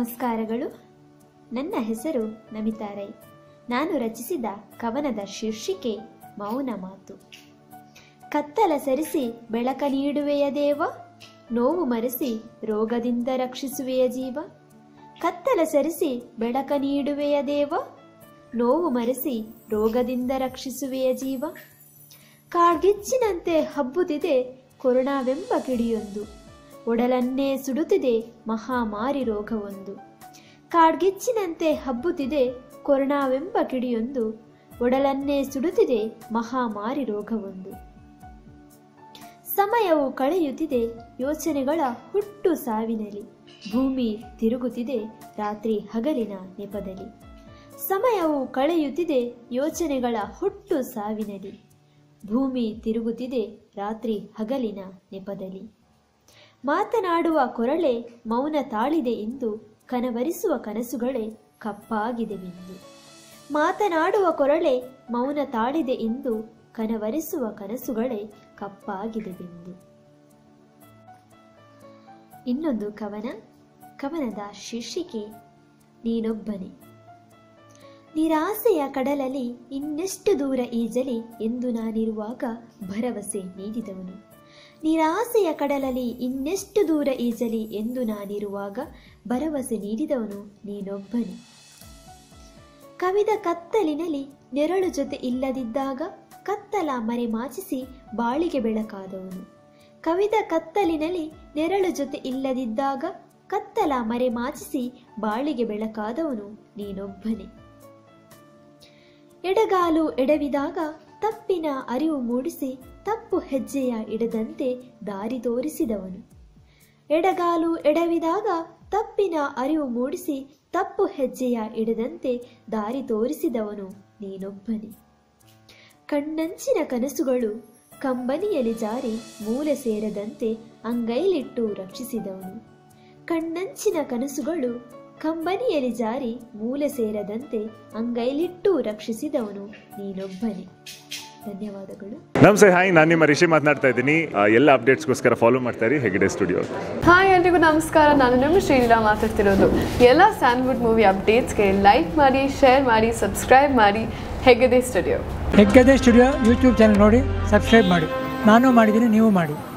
ನಮಸ್ಕಾರಗಳು ನನ್ನ ಹೆಸರು ನಮಿತಾ ರೈ ನಾನು ರಚಿಸಿದ ಕವನದ ಶೀರ್ಷಿಕೆ ಮೌನ ಮಾತು ಕತ್ತಲ ಸರಿಸಿ ಬೆಳಕ ನೀಡುವೆಯ ದೇವ ನೋವು ಮರೆಸಿ ರೋಗದಿಂದ ರಕ್ಷಿಸುವೆಯ ಜೀವ ಕತ್ತಲ ಸರಿಸಿ ಬೆಳಕ ನೀಡುವೆಯ ದೇವ ನೋವು ಮರೆಸಿ ರೋಗದಿಂದ ರಕ್ಷಿಸುವೆಯ ಜೀವ ಕಾಡ್ಗಿಚ್ಚಿನಂತೆ ಹಬ್ಬುತ್ತಿದೆ ಕೊರೋನಾವೆಂಬ ಕಿಡಿಯೊಂದು ಒಡಲನ್ನೇ ಸುಡುತ್ತಿದೆ ಮಹಾಮಾರಿ ರೋಗವೊಂದು ಕಾಡ್ಗಿಚ್ಚಿನಂತೆ ಹಬ್ಬುತ್ತಿದೆ ಕೊರೋನಾವೆಂಬ ಕಿಡಿಯೊಂದು ಒಡಲನ್ನೇ ಸುಡುತ್ತಿದೆ ಮಹಾಮಾರಿ ರೋಗವೊಂದು ಸಮಯವು ಕಳೆಯುತ್ತಿದೆ ಯೋಚನೆಗಳ ಹುಟ್ಟು ಸಾವಿನಲ್ಲಿ ಭೂಮಿ ತಿರುಗುತ್ತಿದೆ ರಾತ್ರಿ ಹಗಲಿನ ನೆಪದಲ್ಲಿ ಸಮಯವು ಕಳೆಯುತ್ತಿದೆ ಯೋಚನೆಗಳ ಹುಟ್ಟು ಸಾವಿನಲ್ಲಿ ಭೂಮಿ ತಿರುಗುತ್ತಿದೆ ರಾತ್ರಿ ಹಗಲಿನ ನೆಪದಲ್ಲಿ ಮಾತನಾಡುವ ಕೊರಳೆ ಮೌನ ತಾಳಿದೆ ಎಂದು ಕನವರಿಸುವ ಕನಸುಗಳೇ ಕಪ್ಪಾಗಿದೆ ಬಿಂದು ಮಾತನಾಡುವ ಕೊರಳೆ ಮೌನ ತಾಳಿದೆ ಎಂದು ಕನವರಿಸುವ ಕನಸುಗಳೇ ಕಪ್ಪಾಗಿದೆ ಬಿಂದು ಇನ್ನೊಂದು ಕವನ ಕವನದ ಶೀರ್ಷಿಕೆ ನೀನೊಬ್ಬನೇ ನಿರಾಸೆಯ ಕಡಲಲ್ಲಿ ಇನ್ನೆಷ್ಟು ದೂರ ಈಜಲಿ ಎಂದು ನಾನಿರುವಾಗ ಭರವಸೆ ನೀಡಿದವನು ನಿರಾಸೆಯ ಕಡಲಲ್ಲಿ ಇನ್ನೆಷ್ಟು ದೂರ ಈಜಲಿ ಎಂದು ನಾನಿರುವಾಗ ಭರವಸೆ ನೀಡಿದವನು ನೀನೊಬ್ಬನೇ ಕವಿದ ಕತ್ತಲಿನಲ್ಲಿ ನೆರಳು ಜೊತೆ ಇಲ್ಲದಿದ್ದಾಗ ಕತ್ತಲ ಮರೆಮಾಚಿಸಿ ಬಾಳಿಗೆ ಬೆಳಕಾದವನು ಕವಿದ ಕತ್ತಲಿನಲ್ಲಿ ನೆರಳು ಜೊತೆ ಇಲ್ಲದಿದ್ದಾಗ ಕತ್ತಲ ಮರೆಮಾಚಿಸಿ ಬಾಳಿಗೆ ಬೆಳಕಾದವನು ನೀನೊಬ್ಬನೇ ಎಡಗಾಲು ಎಡವಿದಾಗ ತಪ್ಪಿನ ಅರಿವು ಮೂಡಿಸಿ ತಪ್ಪು ಹೆಜ್ಜೆಯ ಇಡದಂತೆ ದಾರಿ ತೋರಿಸಿದವನು ಎಡಗಾಲು ಎಡವಿದಾಗ ತಪ್ಪಿನ ಅರಿವು ಮೂಡಿಸಿ ತಪ್ಪು ಹೆಜ್ಜೆಯ ಇಡದಂತೆ ದಾರಿ ತೋರಿಸಿದವನು ನೀನೊಬ್ಬನೇ ಕಣ್ಣಂಚಿನ ಕನಸುಗಳು ಕಂಬನಿಯಲ್ಲಿ ಜಾರಿ ಮೂಲೆ ಸೇರದಂತೆ ಅಂಗೈಲಿಟ್ಟು ರಕ್ಷಿಸಿದವನು ಕಣ್ಣಂಚಿನ ಕನಸುಗಳು ಕಂಬನಿಯಲ್ಲಿ ಜಾರಿ ಮೂಲೆ ಸೇರದಂತೆ ಅಂಗೈಲಿಟ್ಟು ರಕ್ಷಿಸಿದವನು ನೀನೊಬ್ಬನೇ ಧನ್ಯವಾದಗಳು ನಮಸ್ತೆ ಹಾಯ್ ನಾನು ನಿಮ್ಮ ರಿಷಿ ಮಾತನಾಡ್ತಾ ಇದ್ದೀನಿ ಆ, ಎಲ್ಲ ಅಪ್ಡೇಟ್ಸ್ಗೋಸ್ಕರ ಫಾಲೋ ಮಾಡ್ತಾ ಇರಿ ಹೆಗ್ಡೆ ಸ್ಟುಡಿಯೋ ಹಾಯ್ ಎಲ್ರಿಗೂ ನಮಸ್ಕಾರ ನಾನು ನಿಮ್ಮ ಶ್ರೀಲೀಲಾ ಮಾತಾಡ್ತಿರೋದು ಎಲ್ಲ ಸ್ಯಾನ್ವುಡ್ ಮೂವಿ ಅಪ್ಡೇಟ್ಸ್ಗೆ ಲೈಕ್ ಮಾಡಿ ಶೇರ್ ಮಾಡಿ ಸಬ್ಸ್ಕ್ರೈಬ್ ಮಾಡಿ Heggade studio Heggade studio YouTube channel ನೋಡಿ ಸಬ್ಸ್ಕ್ರೈಬ್ ಮಾಡಿ ನಾನು ಮಾಡಿದ್ದೀನಿ ನೀವು ಮಾಡಿ